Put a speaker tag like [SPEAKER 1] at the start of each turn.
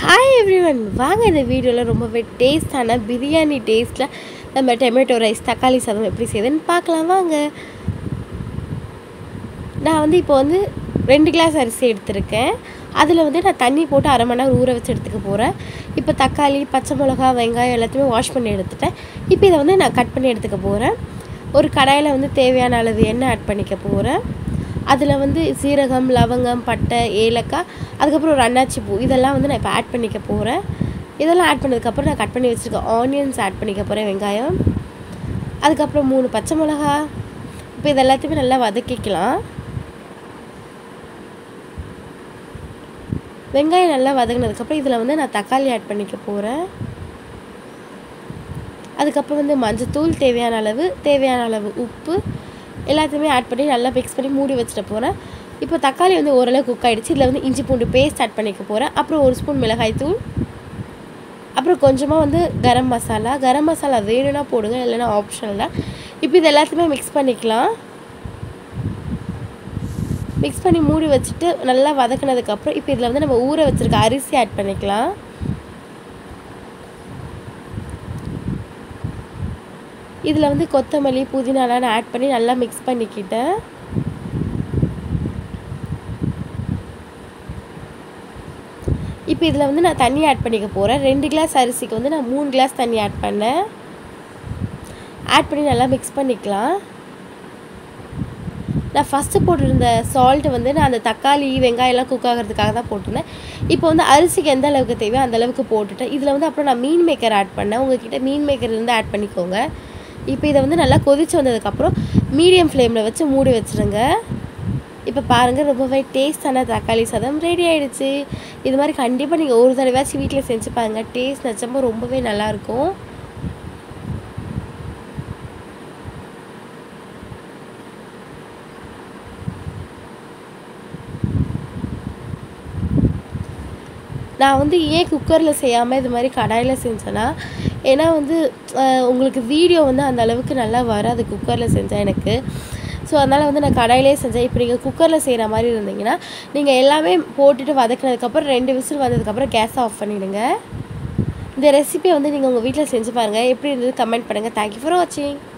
[SPEAKER 1] hi everyone வாங்க இந்த வீடியோவில் ரொம்பவே டேஸ்டான பிரியாணி டேஸ்ட்டில் நம்ம டொமேட்டோ ரைஸ் தக்காளி சாதம் எப்படி செய்யுதுன்னு பார்க்கலாம் வாங்க நான் வந்து இப்போ வந்து ரெண்டு கிளாஸ் அரிசி எடுத்திருக்கேன் அதில் வந்து நான் தண்ணி போட்டு அரை மணி நேரம் ஊற வச்சு எடுத்துக்க போகிறேன் இப்போ தக்காளி பச்சை மிளகா வெங்காயம் எல்லாத்தையுமே வாஷ் பண்ணி எடுத்துட்டேன் இப்போ இதை வந்து நான் கட் பண்ணி எடுத்துக்க போகிறேன் ஒரு கடாயில் வந்து தேவையான அளவு எண்ணெய் ஆட் பண்ணிக்க போகிறேன் அதில் வந்து சீரகம் லவங்கம் பட்டை ஏலக்காய் அதுக்கப்புறம் ஒரு அன்னாச்சி பூ இதெல்லாம் வந்து நான் இப்போ ஆட் பண்ணிக்க போகிறேன் இதெல்லாம் ஆட் பண்ணதுக்கப்புறம் நான் கட் பண்ணி வச்சுருக்க ஆனியன்ஸ் ஆட் பண்ணிக்க போகிறேன் வெங்காயம் அதுக்கப்புறம் மூணு பச்சை மிளகா இப்போ இது எல்லாத்தையுமே நல்லா வதக்கிக்கலாம் வெங்காயம் நல்லா வதங்கினதுக்கப்புறம் இதில் வந்து நான் தக்காளி ஆட் பண்ணிக்க போகிறேன் அதுக்கப்புறம் வந்து மஞ்சத்தூள் தேவையான அளவு தேவையான அளவு உப்பு எல்லாத்தையுமே ஆட் பண்ணி நல்லா மிக்ஸ் பண்ணி மூடி வச்சுட்டு போகிறேன் இப்போ தக்காளி வந்து ஓரளவு குக் ஆகிடுச்சு இதில் வந்து இஞ்சி பூண்டு பேஸ்ட் ஆட் பண்ணிக்க போகிறேன் அப்புறம் ஒரு ஸ்பூன் மிளகாய் தூள் அப்புறம் கொஞ்சமாக வந்து கரம் மசாலா கரம் மசாலா வேணும்னா போடுங்க இல்லைன்னா ஆப்ஷனல் தான் இப்போ இது எல்லாத்தையுமே மிக்ஸ் பண்ணிக்கலாம் மிக்ஸ் பண்ணி மூடி வச்சுட்டு நல்லா வதக்கினதுக்கப்புறம் இப்போ இதில் வந்து நம்ம ஊற வச்சுருக்க அரிசி ஆட் பண்ணிக்கலாம் இதில் வந்து கொத்தமல்லி புதினாலாம் நான் ஆட் பண்ணி நல்லா மிக்ஸ் பண்ணிக்கிட்டேன் இப்போ இதில் வந்து நான் தண்ணி ஆட் பண்ணிக்க போகிறேன் ரெண்டு கிளாஸ் அரிசிக்கு வந்து நான் மூணு கிளாஸ் தண்ணி ஆட் பண்ணேன் ஆட் பண்ணி நல்லா மிக்ஸ் பண்ணிக்கலாம் நான் ஃபஸ்ட்டு போட்டிருந்த சால்ட்டு வந்து நான் அந்த தக்காளி வெங்காயம்லாம் குக் ஆகிறதுக்காக தான் போட்டிருந்தேன் இப்போ வந்து அரிசிக்கு எந்த அளவுக்கு தேவையோ அந்த அளவுக்கு போட்டுட்டேன் இதில் வந்து அப்புறம் நான் மீன் மேக்கர் ஆட் பண்ணேன் உங்ககிட்ட மீன் மேக்கர் இருந்து ஆட் பண்ணிக்கோங்க இப்போ இதை வந்து நல்லா கொதிச்சு வந்ததுக்கப்புறம் மீடியம் ஃப்ளேமில் வச்சு மூடி வச்சுருங்க இப்போ பாருங்கள் ரொம்பவே டேஸ்டான தக்காளி சாதம் ரெடி ஆகிடுச்சு இது மாதிரி கண்டிப்பாக நீங்கள் ஒரு தடவையாச்சும் வீட்டில் செஞ்சு பாருங்கள் டேஸ்ட் நிச்சயமாக ரொம்பவே நல்லாயிருக்கும் நான் வந்து ஏன் குக்கரில் செய்யாமல் இது மாதிரி கடாயில் செஞ்சேன்னா ஏன்னா வந்து உங்களுக்கு வீடியோ வந்து அந்த அளவுக்கு நல்லா வராது குக்கரில் செஞ்சால் எனக்கு ஸோ அதனால் வந்து நான் கடாயிலே செஞ்சேன் இப்போ நீங்கள் குக்கரில் செய்கிற மாதிரி இருந்தீங்கன்னா நீங்கள் எல்லாமே போட்டுட்டு வதக்கினதுக்கப்புறம் ரெண்டு விசில் வந்ததுக்கப்புறம் கேஸை ஆஃப் பண்ணிவிடுங்க இந்த ரெசிபியை வந்து நீங்கள் உங்கள் வீட்டில் செஞ்சு பாருங்கள் எப்படி இருந்தது கமெண்ட் பண்ணுங்கள் தேங்க்யூ ஃபார் வாட்சிங்